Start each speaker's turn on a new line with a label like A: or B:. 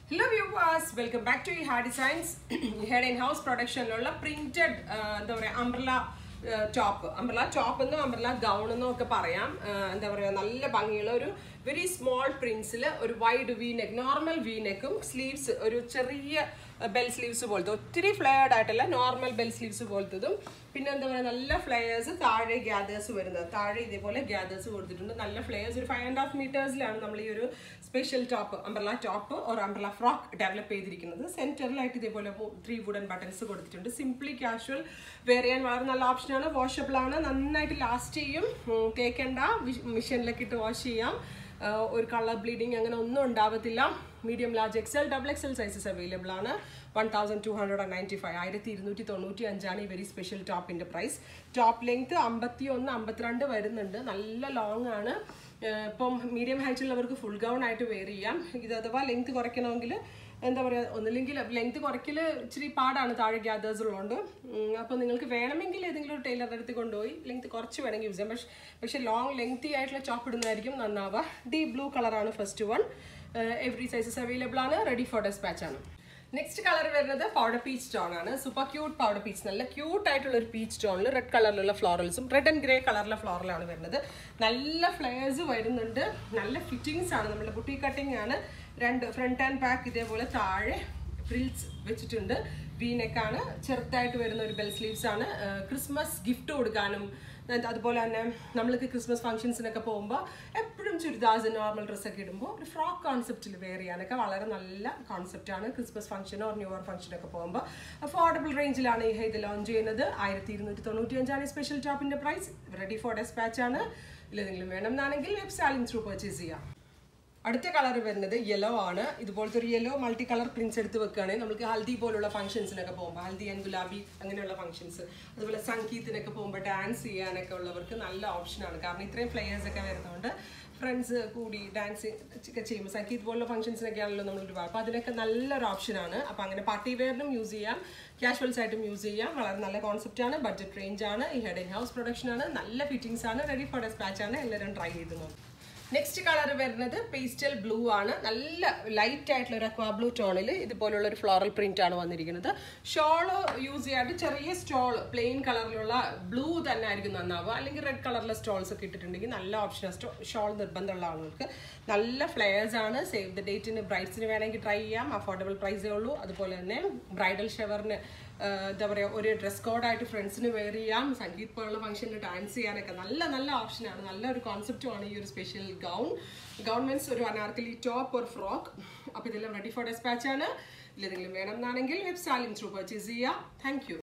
A: hello viewers welcome back to ഈ hard designs head in house പ്രൊഡക്ഷനിലുള്ള printed എന്താ പറയുക അംബ്രല ടോപ്പ് അംബ്രല ടോപ്പ് എന്നും അംബ്രല ഗൗൺ എന്നും ഒക്കെ പറയാം ആ, എന്താ പറയുക നല്ല ഭംഗിയുള്ള ഒരു വെരി സ്മോൾ പ്രിൻസിൽ ഒരു wide V neck normal V നെക്കും സ്ലീവ്സ് ഒരു ചെറിയ ബെൽ സ്ലീവ്സ് പോലത്തെ ഒത്തിരി ഫ്ലെയർഡ് ആയിട്ടല്ല നോർമൽ ബെൽ സ്ലീവ്സ് പോലത്തതും പിന്നെ എന്താ പറയുക നല്ല ഫ്ലെയേഴ്സ് താഴെ ഗ്യാദേഴ്സ് വരുന്നത് താഴെ ഇതേപോലെ ഗ്യാദേഴ്സ് കൊടുത്തിട്ടുണ്ട് നല്ല ഫ്ലെയേഴ്സ് ഒരു ഫൈവ് ആൻഡ് ഹാഫ് മീറ്റേഴ്സിലാണ് നമ്മൾ ഈ ഒരു സ്പെഷ്യൽ ടോപ്പ് അംബ്രല ടോപ്പ് ഒരു അംബ്രല ഫ്രോക്ക് ഡെവലപ്പ് ചെയ്തിരിക്കുന്നത് സെൻറ്ററിലായിട്ട് ഇതേപോലെ ത്രീ വുഡൻ ബട്ടൺസ് കൊടുത്തിട്ടുണ്ട് സിംപ്ലി കാഷ്വൽ വെയർ ചെയ്യാൻ വളരെ നല്ല ഓപ്ഷനാണ് വാഷബിൾ ആണ് നന്നായിട്ട് ലാസ്റ്റ് ചെയ്യും ഉം, തേക്കണ്ട മിഷനിലൊക്കെ ഇട്ട് വാഷ് ചെയ്യാം ആ, ഒരു കളർ ബ്ലീഡിങ് അങ്ങനെ ഒന്നും ഉണ്ടാവത്തില്ല medium large XL double XL sizes available ആണ് one thousand two hundred and ninety five ആയിരത്തി ഇരുന്നൂറ്റി തൊണ്ണൂറ്റി അഞ്ചാണ് ഈ വെരി സ്പെഷ്യൽ ടോപ്പിൻ്റെ പ്രൈസ് ടോപ്പ് ലെങ്ത് അമ്പത്തി ഒന്ന് അമ്പത്തിരണ്ട് വരുന്നുണ്ട് നല്ല ലോങ് ആണ് ഏഹ് ഇപ്പം മീഡിയം ഹൈറ്റുള്ളവർക്ക് ഫുൾ ഗൗൺ ആയിട്ട് വെയർ ചെയ്യാം ഇത് അഥവാ ലെങ്ത് കുറയ്ക്കണമെങ്കിൽ എന്താ പറയുക ഒന്നില്ലെങ്കിൽ ലെങ്ത് കുറയ്ക്കൽ ഇച്ചിരി പാടാണ് താഴെ ഗ്യാദേഴ്സ് ഉള്ളതുകൊണ്ട് അപ്പോൾ നിങ്ങൾക്ക് വേണമെങ്കിൽ ഏതെങ്കിലും ഒരു ടൈലറുടെ അടുത്ത് കൊണ്ടുപോയി ലെങ്ത് കുറച്ച് വേണമെങ്കിൽ യൂസ് ചെയ്യാം പക്ഷേ പക്ഷേ ലോങ് ലെങ്തി ആയിട്ടുള്ള ചോപ്പ് ഇടുന്നതായിരിക്കും നന്നാവുക ഡീപ് ബ്ലൂ കളറാണ് first one every sizes available ആണ് റെഡി ഫോർ ഡെസ്പാച്ച് ആണ് നെക്സ്റ്റ് കളർ വരുന്നത് പൗഡർ പീച്ച് ടോൺ ആണ് സൂപ്പർ ക്യൂട്ട് പൗഡർ പീച്ച് നല്ല ക്യൂട്ട് ആയിട്ടുള്ള ഒരു പീച്ച് ടോണിൽ റെഡ് കളറിലുള്ള ഫ്ലോറൽസും റെഡ് ആൻഡ് ഗ്രേ കളറിലെ ഫ്ലോറലാണ് വരുന്നത് നല്ല ഫ്ലെയേഴ്സ് വരുന്നുണ്ട് നല്ല ഫിറ്റിങ്സ് ആണ് നമ്മുടെ ബുട്ടി കട്ടിങ് ആണ് രണ്ട് ഫ്രണ്ട് ആൻഡ് ബാക്ക് ഇതേപോലെ താഴെ ഫ്രിൽസ് വെച്ചിട്ടുണ്ട് വീനെക്കാണ് ചെറുതായിട്ട് വരുന്ന ഒരു ബെൽ സ്ലീവ്സ് ആണ് ക്രിസ്മസ് ഗിഫ്റ്റ് കൊടുക്കാനും and അതുപോലെ തന്നെ നമ്മൾക്ക് ക്രിസ്മസ് ഫംഗ്ഷൻസിനൊക്കെ പോകുമ്പോൾ എപ്പോഴും ചുരിദാസ് നോർമൽ ഡ്രസ്സൊക്കെ ഇടുമ്പോൾ ഒരു ഫ്രോക്ക് കോൺസെപ്റ്റിൽ വെയർ ചെയ്യാനൊക്കെ വളരെ നല്ല കോൺസെപ്റ്റാണ് ക്രിസ്മസ് ഫംഗ്ഷനോ ന്യൂ ഇയർ ഫംഗ്ഷനൊക്കെ പോകുമ്പോൾ അഫോർഡബിൾ റേഞ്ചിലാണ് ഈ ഇത് ലോഞ്ച് ചെയ്യുന്നത് ആയിരത്തി ഇരുന്നൂറ്റി തൊണ്ണൂറ്റി അഞ്ചാണ് സ്പെഷ്യൽ ടോപ്പിൻ്റെ പ്രൈസ് റെഡി ഫോർ ഡെസ്പാച്ച് ആണ് ഇല്ലെങ്കിലും വേണം എന്നാണെങ്കിൽ വെബ് സാലിംഗ് ത്രൂ പർച്ചേസ് ചെയ്യാം അടുത്ത കളർ വരുന്നത് യെല്ലോ ആണ് ഇതുപോലത്തെ ഒരു യെല്ലോ മൾട്ടി കളർ പ്രിന്റ്സ് എടുത്ത് വെക്കുകയാണെങ്കിൽ നമുക്ക് ഹൽദി പോലുള്ള ഫംഗ്ഷൻസിനൊക്കെ പോകുമ്പോൾ ഹൽദി ആൻഡ് ഗുലാബി അങ്ങനെയുള്ള ഫംഗ്ഷൻസ് അതുപോലെ സംഗീത്തിനൊക്കെ പോകുമ്പോൾ ഡാൻസ് ചെയ്യാനൊക്കെ ഉള്ളവർക്ക് നല്ല ഓപ്ഷനാണ് കാരണം ഇത്രയും ഫ്ലെയേഴ്സ് ഒക്കെ വരുന്നതുകൊണ്ട് ഫ്രണ്ട്സ് കൂടി ഡാൻസ് ഒക്കെ ചെയ്യുമ്പോൾ സംഗീത് പോലുള്ള ഫംഗ്ഷൻസിനൊക്കെ ആണല്ലോ നമ്മൾ ഒരുപാട് അപ്പോൾ അതിനൊക്കെ നല്ലൊരു ഓപ്ഷനാണ് അപ്പോൾ അങ്ങനെ പാർട്ടി വെയറിനും യൂസ് ചെയ്യാം കാഷ്വൽസ് ആയിട്ടും യൂസ് ചെയ്യാം വളരെ നല്ല കോൺസെപ്റ്റ് ആണ് ബഡ്ജറ്റ് റേഞ്ച് ആണ് ഈ ഹെഡ് ഇൻ ഹൗസ് പ്രൊഡക്ഷൻ ആണ് നല്ല ഫിറ്റിംഗ്സ് ആണ് റെഡി ഫോർ ഡെസ്പാച്ച് ആണ് എല്ലാവരും ട്രൈ ചെയ്ത് നോക്കും നെക്സ്റ്റ് കളർ വരുന്നത് പേസ്റ്റൽ ബ്ലൂ ആണ് നല്ല ലൈറ്റ് ആയിട്ടുള്ള ഒരു അക്വാ ബ്ലൂ ടോണിൽ ഇതുപോലുള്ള ഒരു ഫ്ലോറൽ പ്രിന്റ് ആണ് വന്നിരിക്കുന്നത് ഷോള് യൂസ് ചെയ്യാണ്ട് ചെറിയ സ്റ്റോൾ പ്ലെയിൻ കളറിലുള്ള ബ്ലൂ തന്നെ ആയിരിക്കും നന്നാവുക അല്ലെങ്കിൽ റെഡ് കളറിലെ സ്റ്റോൾസ് ഒക്കെ ഇട്ടിട്ടുണ്ടെങ്കിൽ നല്ല ഓപ്ഷനാണ് ഷോൾ നിർബന്ധമുള്ള ആളുകൾക്ക് നല്ല ഫ്ലെയേഴ്സ് ആണ് സേവ് ദ ഡേറ്റിന് ബ്രൈഡ്സിന് വേണമെങ്കിൽ ട്രൈ ചെയ്യാം അഫോർഡബിൾ പ്രൈസേ ഉള്ളൂ അതുപോലെ തന്നെ ബ്രൈഡൽ ഷവറിന് എന്താ പറയുക ഒരു ഡ്രസ് കോഡായിട്ട് ഫ്രണ്ട്സിന് വെയർ ചെയ്യാം സംഗീത് പോലുള്ള ഫംഗ്ഷനിൽ ഡാൻസ് ചെയ്യാനൊക്കെ നല്ല നല്ല ഓപ്ഷനാണ് നല്ലൊരു കോൺസെപ്റ്റുമാണ് ഈ ഒരു സ്പെഷ്യൽ ഗൗൺ ഗൗൺ മീൻസ് ഒരു അനാർക്കലി ടോപ്പ് ഒരു ഫ്രോക്ക് അപ്പോൾ ഇതെല്ലാം റെഡി ഫോർ ഡെസ്പാച്ച് ആണ് ഇല്ലെന്തെങ്കിലും വേണം എന്നാണെങ്കിൽ വെബ് സാലിംഗ് ത്രൂ പർച്ചേസ് ചെയ്യാം താങ്ക് യു